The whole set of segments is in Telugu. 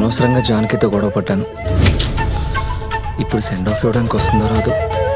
అనవసరంగా జానకితో గొడవ పడ్డాను ఇప్పుడు సెండ్ ఆఫ్ ఇవ్వడానికి వస్తుందో రాదు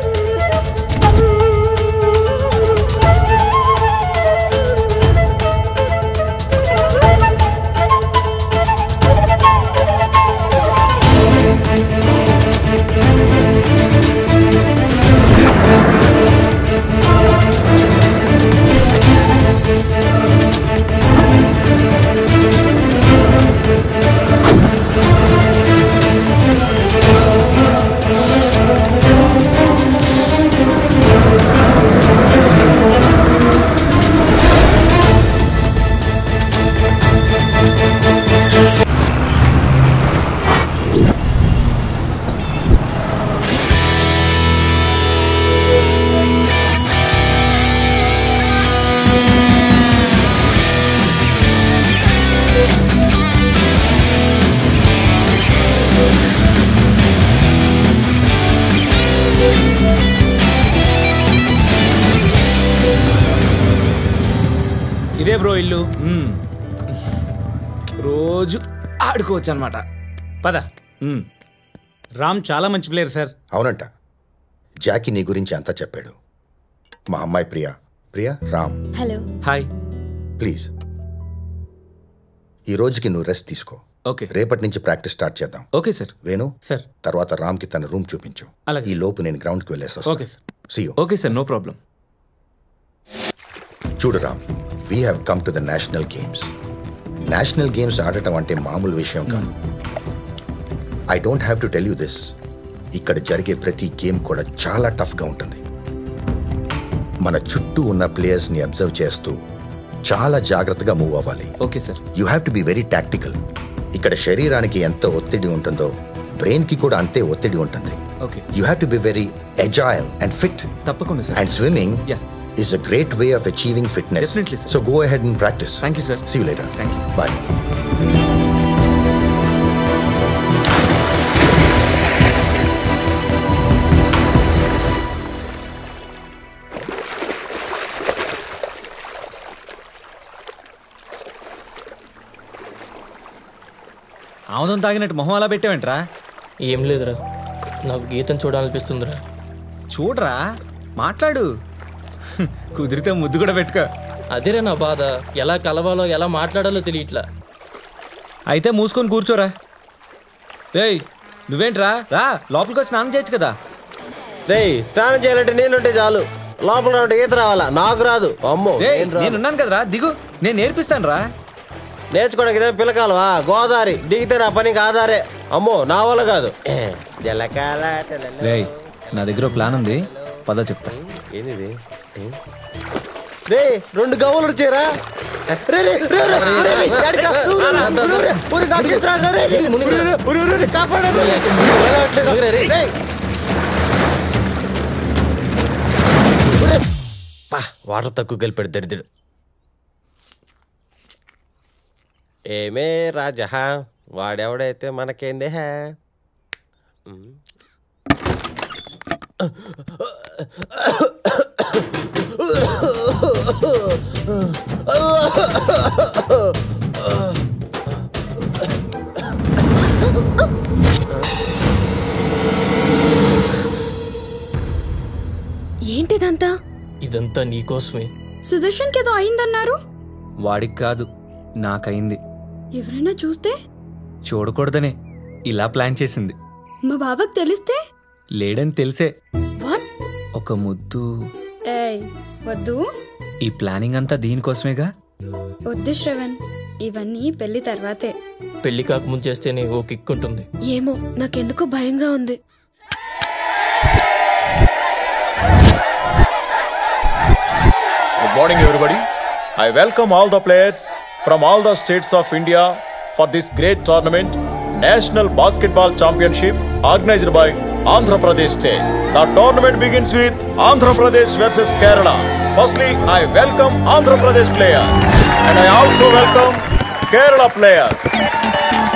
ఇదే బ్రో ఇల్లు మ్మ్. రోజు ఆడుకోవచ్చు అనమాట పద రామ్ చాలా మంచి ప్లేయర్ సార్ అవునంట జాకీ నీ గురించి అంతా చెప్పాడు మా అమ్మాయి Priya Priya Ram hello hi please ఈ రోజుకి నువ్వు రెస్ట్ తీసుకో ఓకే రేపటి నుంచి ప్రాక్టీస్ స్టార్ట్ చేద్దాం ఓకే సార్ వేణు సార్ తర్వాత రామ్కి తన రూమ్ చూపించు అలాగే. ఈ లోపు నేను గ్రౌండ్కి వెళ్ళేసి okay sir see okay sir no problem చూడు Ram we have come to the national games national games ఆడటం అంటే మామూలు విషయం కాదు I don't have to tell you this ఇక్కడ జరిగే ప్రతి గేమ్ కూడా చాలా టఫ్గా ఉంటుంది మన చుట్టూ ఉన్న ప్లేయర్స్ని అబ్జర్వ్ చేస్తూ చాలా జాగ్రత్తగా మూవ్ అవ్వాలి okay sir you have to be very tactical ఇక్కడ శరీరానికి ఎంత ఒత్తిడి ఉంటుందో బ్రెయిన్కి కూడా అంతే ఒత్తిడి ఉంటుంది okay you have to be very agile and fit తప్పకుండా sir And swimming Yeah. is a great way of achieving fitness. Definitely, sir. So go ahead and practice. Thank you sir See you later. Thank you. Bye. ఆముదం తాగినట్టు మొహం అలా పెట్టావేంట్రా ఏం లేదురా నాకు గీతం చూడాలనిపిస్తుందిరా చూడరా మాట్లాడు కుదిరితే ముద్దు కూడా పెట్టుకో అదేరా నా బాధ ఎలా కలవాలో ఎలా మాట్లాడాలో తెలియట్లా అయితే మూసుకొని కూర్చోరా రేయ్ నువ్వేంట్రా రా లోపలికి వచ్చి స్నానం చేయొచ్చు కదా రేయ్ స్నానం చేయాలంటే నేనుంటే చాలు లోపల ఉంటే ఈత రావాలా నాకు రాదు అమ్మో రేయ్ నేను రాను. నేనున్నాను కదరా దిగు నేను నేర్పిస్తాను రా నేర్చుకోవడానికి ఇదే పిల్లకాలవా గోదావరి దిగితే నా పనికి ఆధారే అమ్మో నా వల్ల కాదు ఏ, జలకాలాటలలో. రేయ్ నా దగ్గర ఓ ప్లాన్ ఉంది పద చెప్తా ఏంది రే రెండు గవ్వలు వచ్చారా రే, రే, రే, రే, రే, రే, ఎక్కడికి రా? నువ్వు రా, నువ్వు రా, ఊరి నాకు ఈత రాదురా, రే, రే, ఊరి, ఊరి, ఊరి, ఊరి, కాపాడండి. రేయ్. ఊరే. పా, వాటర్ తక్కువ కలిపాడు దరిద్రుడు ఏమే రాజా వాడెవడైతే మనకేందే హే ఏంటిదంతా ఇదంతా నీకోసమే సుదర్శన్కి ఏదో అయిందన్నారు వాడికి కాదు నాకైంది ఎవరైనా చూస్తే చూడకూడదనే ఇలా ప్లాన్ చేసింది మా బావకు తెలిస్తే లేడని తెలిసే వాట్ ఒక ముద్దు ఏయ్ వద్దు ఈ ప్లానింగ్ అంతా దీనికోసమేగా వద్దు శ్రవణ్ ఇవన్నీ పెళ్లి తర్వాతే పెళ్లి కాకముందు చేస్తేనే ఓ కిక్ ఉంటుంది ఏమో నాకెందుకో భయంగా ఉంది Good morning, everybody. I welcome all the players from all the states of India for this great tournament, National Basketball Championship, organized by Andhra Pradesh State. The tournament begins with Andhra Pradesh versus Kerala. Firstly, I welcome Andhra Pradesh players, and I also welcome Kerala players.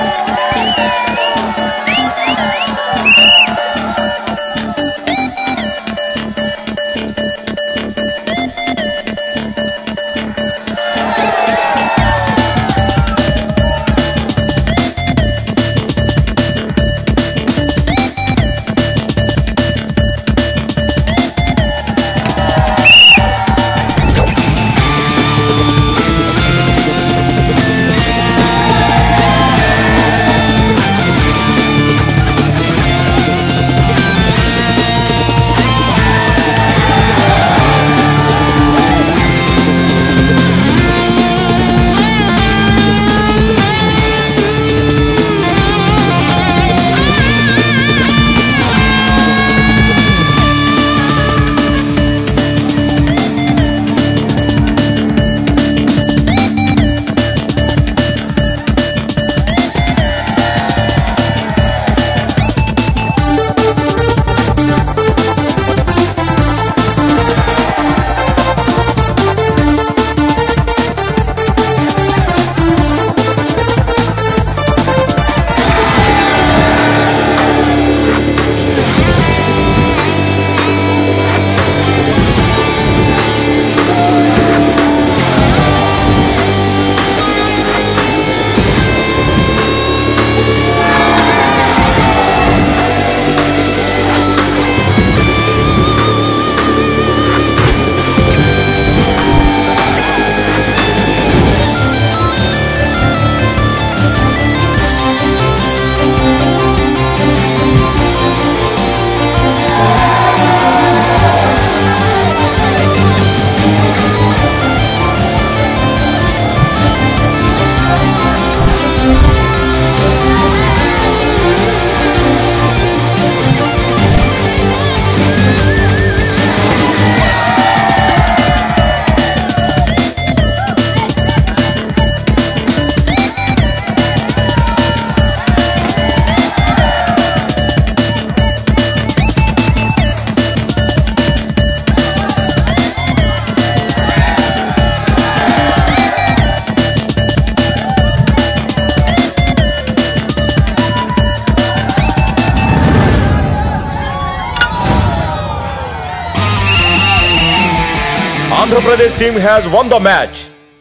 Andhra Pradesh team has won the match.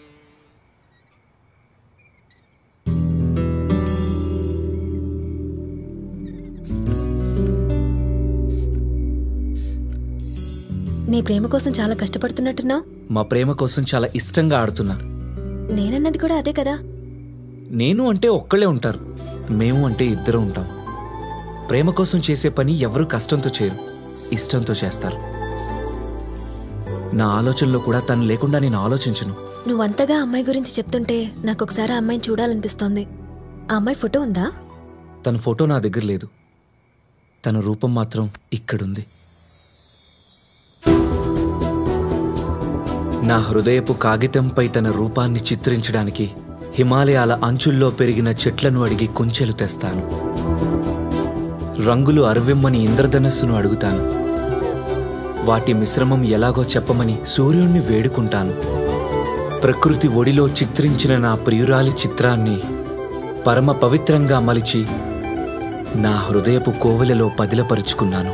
నీ ప్రేమ కోసం చాలా కష్టపడుతున్నట్టున్నావు మా ప్రేమ కోసం చాలా ఇష్టంగా ఆడుతున్నా నేనన్నది కూడా అదే కదా నేను అంటే ఒక్కళ్ళే ఉంటారు మేము అంటే ఇద్దరు ఉంటాం ప్రేమ కోసం చేసే పని ఎవరు కష్టంతో చేయరు ఇష్టంతో చేస్తారు నా ఆలోచనలో కూడా తను లేకుండా నేను ఆలోచించను నువ్వంతగా అమ్మాయి గురించి చెప్తుంటే నాకు ఒకసారి ఆ అమ్మాయిని చూడాలనిపిస్తోంది ఆ అమ్మాయి ఫోటో ఉందా తన ఫోటో నా దగ్గర లేదు తన రూపం మాత్రం ఇక్కడుంది నా హృదయపు కాగితంపై తన రూపాన్ని చిత్రించడానికి హిమాలయాల అంచుల్లో పెరిగిన చెట్లను అడిగి కుంచెలు తెస్తాను రంగులు అరవిమ్మని ఇంద్రధనస్సును అడుగుతాను వాటి మిశ్రమం ఎలాగో చెప్పమని సూర్యుణ్ణి వేడుకుంటాను ప్రకృతి ఒడిలో చిత్రించిన నా ప్రియురాలి చిత్రాన్ని పరమ పవిత్రంగా మలిచి నా హృదయపు కోవెలలో పదిలపరుచుకున్నాను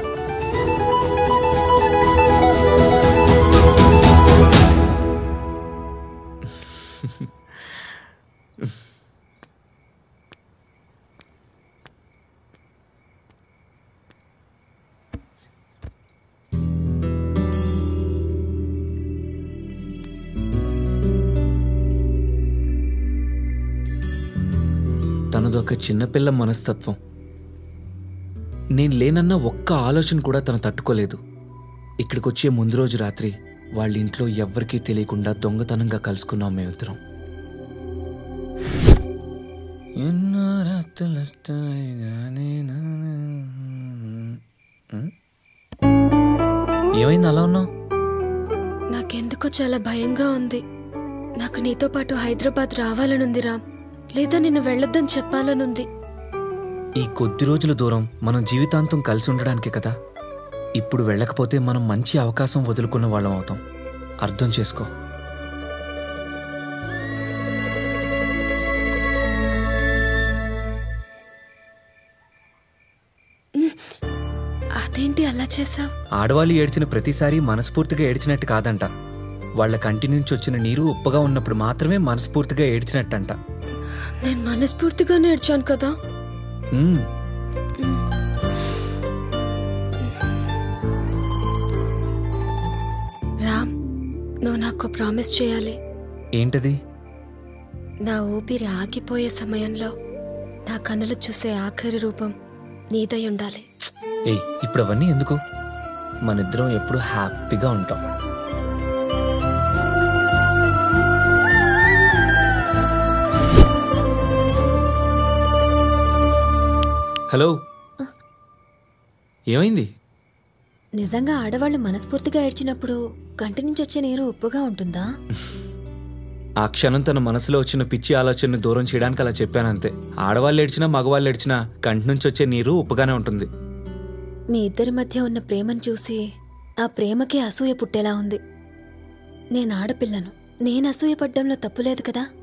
తనదొక చిన్నపిల్ల మనస్తత్వం నేను లేనన్న ఒక్క ఆలోచన కూడా తను తట్టుకోలేదు ఇక్కడికొచ్చే ముందు రోజు రాత్రి వాళ్ళ ఇంట్లో ఎవ్వరికీ తెలియకుండా దొంగతనంగా కలుసుకున్నాం మేమిద్దరం ఎన్నో రాత్రులొస్తాయి గానీ నా- ఉం? ఏమైంది అలా ఉన్నావు నాకెందుకో చాలా భయంగా ఉంది నాకు నీతో పాటు హైదరాబాద్ రావాలనుంది రామ్ లేదా నిన్ను వెళ్ళొద్దని చెప్పాలనుంది ఈ కొద్ది రోజుల దూరం మనం జీవితాంతం కలిసి ఉండడానికే కదా ఇప్పుడు వెళ్ళకపోతే మనం మంచి అవకాశం వదులుకున్న వాళ్ళం అవుతాం అర్థం చేసుకో అదేంటి అలా చేసావు ఆడవాళ్ళు ఏడ్చిన ప్రతిసారి మనస్ఫూర్తిగా ఏడ్చినట్టు కాదంట వాళ్ళ కంటి నుంచి వచ్చిన నీరు ఉప్పగా ఉన్నప్పుడు మాత్రమే మనస్ఫూర్తిగా ఏడ్చినట్టంట నేను మనస్ఫూర్తిగా నేర్చాను కదా ఉమ్, రామ్ నువ్వు నాకు ప్రామిస్ చేయాలి ఏంటది నా ఊపిరి ఆగిపోయే సమయంలో నా కన్నులు చూసే ఆఖరి రూపం నీదై ఉండాలి ఏయ్ ఇప్పుడు అవన్నీ ఎందుకు మనిద్దరం ఎప్పుడు హ్యాపీగా ఉంటాం హలో ఏమైంది నిజంగా ఆడవాళ్ళు మనస్ఫూర్తిగా ఏడ్చినప్పుడు కంటి నుంచి వచ్చే నీరు ఉప్పుగా ఉంటుందా ఆ క్షణం తన మనసులో వచ్చిన పిచ్చి ఆలోచనని దూరం చేయడానికి అలా చెప్పానంతే ఆడవాళ్ళు ఏడ్చినా మగవాళ్ళు ఏడ్చినా కంటి నుంచి వచ్చే నీరు ఉప్పుగానే ఉంటుంది మీ ఇద్దరి మధ్య ఉన్న ప్రేమను చూసి ఆ ప్రేమకి అసూయ పుట్టేలా ఉంది నేను ఆడపిల్లను నేను అసూయ పడ్డంలో తప్పులేదు కదా